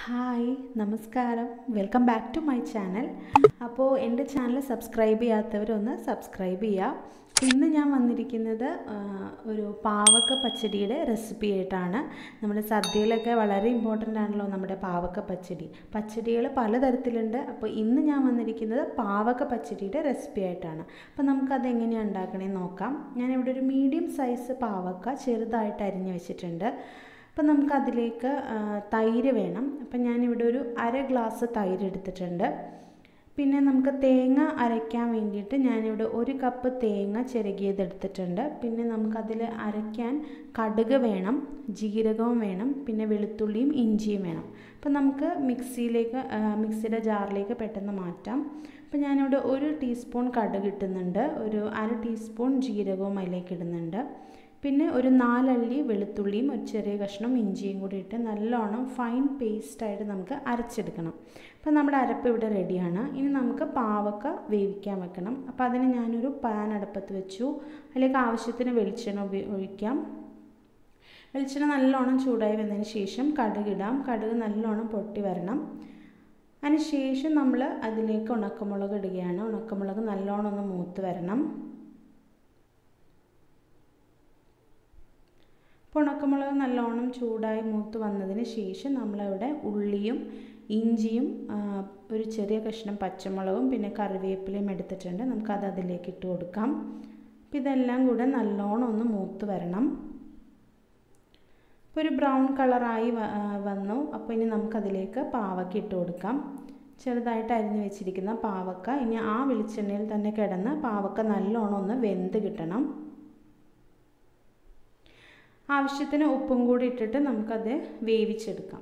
hi നമസ്കാരം welcome back to my channel അപ്പോൾ എൻ്റെ ചാനൽ സബ്സ്ക്രൈബ് ചെയ്യാത്തവരൊന്ന് സബ്സ്ക്രൈബ് ചെയ്യുക ഇന്ന് ഞാൻ വന്നിരിക്കുന്നത് ആ, ഒരു പാവക്ക പച്ചടിയുടെ റെസിപ്പി ആയിട്ടാണ് നമ്മുടെ സദ്യയിലൊക്കെ വളരെ ഇമ്പോർട്ടൻ്റ് ആണല്ലോ നമ്മുടെ പാവക്ക പച്ചടി പച്ചടികൾ പലതരത്തിലുണ്ട് അപ്പോൾ ഇന്ന് ഞാൻ വന്നിരിക്കുന്നത് പാവക്ക പച്ചടിയുടെ റെസിപ്പി ആയിട്ടാണ് അപ്പോൾ നമുക്കത് എങ്ങനെയാണ് ഉണ്ടാക്കണേന്ന് നോക്കാം ഞാനിവിടെ ഒരു മീഡിയം സൈസ് പാവക്ക ചെറുതായിട്ട് അരിഞ്ഞ് വെച്ചിട്ടുണ്ട് അപ്പം നമുക്കതിലേക്ക് ആ, തൈര് വേണം അപ്പം ഞാനിവിടെ ഒരു അര ഗ്ലാസ് തൈര് എടുത്തിട്ടുണ്ട് പിന്നെ നമുക്ക് തേങ്ങ അരയ്ക്കാൻ വേണ്ടിയിട്ട് ഞാനിവിടെ ഒരു കപ്പ് തേങ്ങ ചിരകിയത് എടുത്തിട്ടുണ്ട് പിന്നെ നമുക്കതിൽ അരയ്ക്കാൻ കടുക് വേണം ജീരകവും വേണം പിന്നെ വെളുത്തുള്ളിയും ഇഞ്ചിയും വേണം അപ്പം നമുക്ക് മിക്സിയിലേക്ക് ആ, മിക്സിയുടെ ജാറിലേക്ക് പെട്ടെന്ന് മാറ്റാം അപ്പം ഞാനിവിടെ ഒരു ടീസ്പൂൺ കടുക് ഇട്ടുന്നുണ്ട് ഒരു അര ടീസ്പൂൺ ജീരകവും അതിലേക്ക് ഇടുന്നുണ്ട് പിന്നെ ഒരു നാലള്ളി വെളുത്തുള്ളിയും ഒരു ചെറിയ കഷ്ണം ഇഞ്ചിയും കൂടി ഇട്ട് നല്ലോണം ഫൈൻ പേസ്റ്റായിട്ട് നമുക്ക് അരച്ചെടുക്കണം അപ്പോൾ നമ്മുടെ അരപ്പ് ഇവിടെ റെഡിയാണ് ഇനി നമുക്ക് പാവക്ക വേവിക്കാൻ വെക്കണം അപ്പോൾ അതിന് ഞാനൊരു പാൻ അടുപ്പത്ത് വെച്ചു അതിലേക്ക് ആവശ്യത്തിന് വെളിച്ചെണ്ണ ഉപയോ- ഒഴിക്കാം വെളിച്ചെണ്ണ നല്ലോണം ചൂടായി വന്നതിന് ശേഷം കടുക് ഇടാം കടുക് നല്ലോണം പൊട്ടി വരണം അതിന് ശേഷം നമ്മൾ അതിലേക്ക് ഉണക്കമുളക് ഇടുകയാണ് ഉണക്കമുളക് നല്ലോണം ഒന്ന് മൂത്ത് വരണം അപ്പോൾ ഉണക്കമുളക് നല്ലോണം ചൂടായി മൂത്ത് വന്നതിന് ശേഷം നമ്മളവിടെ ഉള്ളിയും ഇഞ്ചിയും ആ, ഒരു ചെറിയ കഷ്ണം പച്ചമുളകും പിന്നെ കറിവേപ്പിലയും എടുത്തിട്ടുണ്ട് നമുക്കത് അതിലേക്ക് ഇട്ട് കൊടുക്കാം അപ്പോൾ ഇതെല്ലാം കൂടെ നല്ലോണം ഒന്ന് മൂത്ത് വരണം ഇപ്പോൾ ഒരു ബ്രൗൺ കളറായി വ- ആ, വന്നു അപ്പോൾ ഇനി നമുക്കതിലേക്ക് പാവക്ക ഇട്ട് കൊടുക്കാം ചെറുതായിട്ട് അരിഞ്ഞ് വെച്ചിരിക്കുന്ന പാവക്ക ഇനി ആ വെളിച്ചെണ്ണയിൽ തന്നെ കിടന്ന് പാവക്ക നല്ലോണം ഒന്ന് വെന്ത് കിട്ടണം ആവശ്യത്തിന് ഉപ്പും കൂടി ഇട്ടിട്ട് നമുക്കത് വേവിച്ചെടുക്കാം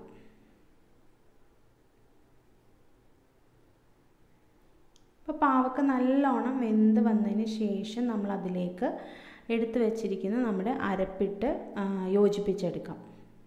അപ്പോൾ പാവക്ക നല്ലോണം വെന്ത് വന്നതിന് ശേഷം നമ്മൾ അതിലേക്ക് എടുത്തു വെച്ചിരിക്കുന്ന നമ്മുടെ അരപ്പിട്ട് ആ, യോജിപ്പിച്ചെടുക്കാം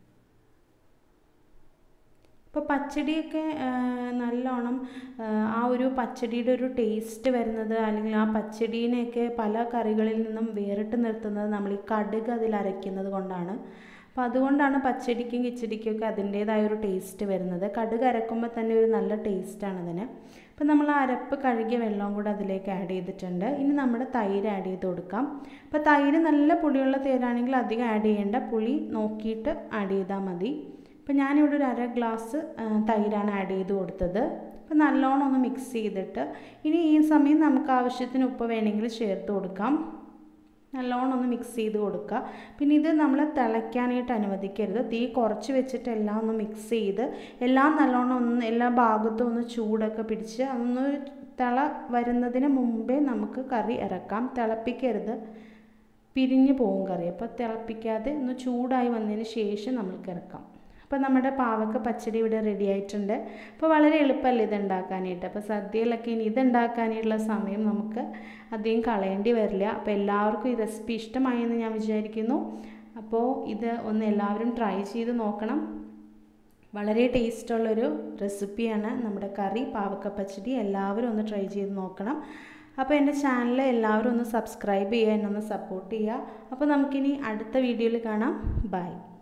ഇപ്പോൾ പച്ചടിയൊക്കെ ആ, നല്ലോണം ആ, ആ ഒരു പച്ചടിയുടെ ഒരു ടേസ്റ്റ് വരുന്നത് അല്ലെങ്കിൽ ആ പച്ചടീനെയൊക്കെ പല കറികളിൽ നിന്നും വേറിട്ട് നിർത്തുന്നത് നമ്മൾ ഈ കടുക് അതിൽ അരയ്ക്കുന്നത് കൊണ്ടാണ് അപ്പോൾ അതുകൊണ്ടാണ് പച്ചടിക്കും കിച്ചടിക്കും ഒക്കെ അതിൻ്റേതായ ഒരു ടേസ്റ്റ് വരുന്നത് കടുക് അരക്കുമ്പോൾ തന്നെ ഒരു നല്ല ടേസ്റ്റാണ് അതിന് അപ്പോൾ നമ്മൾ ആ അരപ്പ് കഴുകിയ വെള്ളവും കൂടെ അതിലേക്ക് ആഡ് ചെയ്തിട്ടുണ്ട് ഇനി നമ്മുടെ തൈര് ആഡ് ചെയ്ത് കൊടുക്കാം അപ്പോൾ തൈര് നല്ല പുളിയുള്ള തേരാണെങ്കിൽ അധികം ആഡ് ചെയ്യേണ്ട പുളി നോക്കിയിട്ട് ആഡ് ചെയ്താൽ മതി അപ്പോൾ ഞാനിവിടെ ഒരു അര ഗ്ലാസ് ആ, തൈരാണ് ആഡ് ചെയ്ത് കൊടുത്തത് അപ്പോൾ നല്ലോണം ഒന്ന് മിക്സ് ചെയ്തിട്ട് ഇനി ഈ സമയം നമുക്ക് ആവശ്യത്തിന് ഉപ്പ് വേണമെങ്കിൽ ചേർത്ത് കൊടുക്കാം നല്ലോണം ഒന്ന് മിക്സ് ചെയ്ത് കൊടുക്കുക പിന്നെ ഇത് നമ്മൾ തിളയ്ക്കാനായിട്ട് അനുവദിക്കരുത് തീ കുറച്ച് വെച്ചിട്ട് എല്ലാം ഒന്ന് മിക്സ് ചെയ്ത് എല്ലാം നല്ലോണം ഒന്ന് എല്ലാ ഭാഗത്തും ഒന്ന് ചൂടൊക്കെ പിടിച്ച് അതൊന്ന് തിള വരുന്നതിന് മുമ്പേ നമുക്ക് കറി ഇറക്കാം തിളപ്പിക്കരുത് പിരിഞ്ഞു പോകും കറി അപ്പോൾ തിളപ്പിക്കാതെ ഒന്ന് ചൂടായി വന്നതിന് ശേഷം നമുക്ക് ഇറക്കാം അപ്പോൾ നമ്മുടെ പാവക്ക പച്ചടി ഇവിടെ റെഡി ആയിട്ടുണ്ട് അപ്പോൾ വളരെ എളുപ്പമല്ലേ ഇത് ഉണ്ടാക്കാനായിട്ട് അപ്പോൾ സദ്യയിലൊക്കെ ഇനി ഇത് ഉണ്ടാക്കാനായിട്ടുള്ള സമയം നമുക്ക് അധികം കളയേണ്ടി വരില്ല അപ്പോൾ എല്ലാവർക്കും ഈ റെസിപ്പി ഇഷ്ടമായി എന്ന് ഞാൻ വിചാരിക്കുന്നു അപ്പോൾ ഇത് ഒന്ന് എല്ലാവരും ട്രൈ ചെയ്ത് നോക്കണം വളരെ ടേസ്റ്റുള്ളൊരു റെസിപ്പിയാണ് നമ്മുടെ കറി പാവക്ക പച്ചടി എല്ലാവരും ഒന്ന് ട്രൈ ചെയ്ത് നോക്കണം അപ്പോൾ എൻ്റെ ചാനൽ എല്ലാവരും ഒന്ന് സബ്സ്ക്രൈബ് ചെയ്യുക എന്നെ ഒന്ന് സപ്പോർട്ട് ചെയ്യുക അപ്പോൾ നമുക്കിനി അടുത്ത വീഡിയോയിൽ കാണാം ബൈ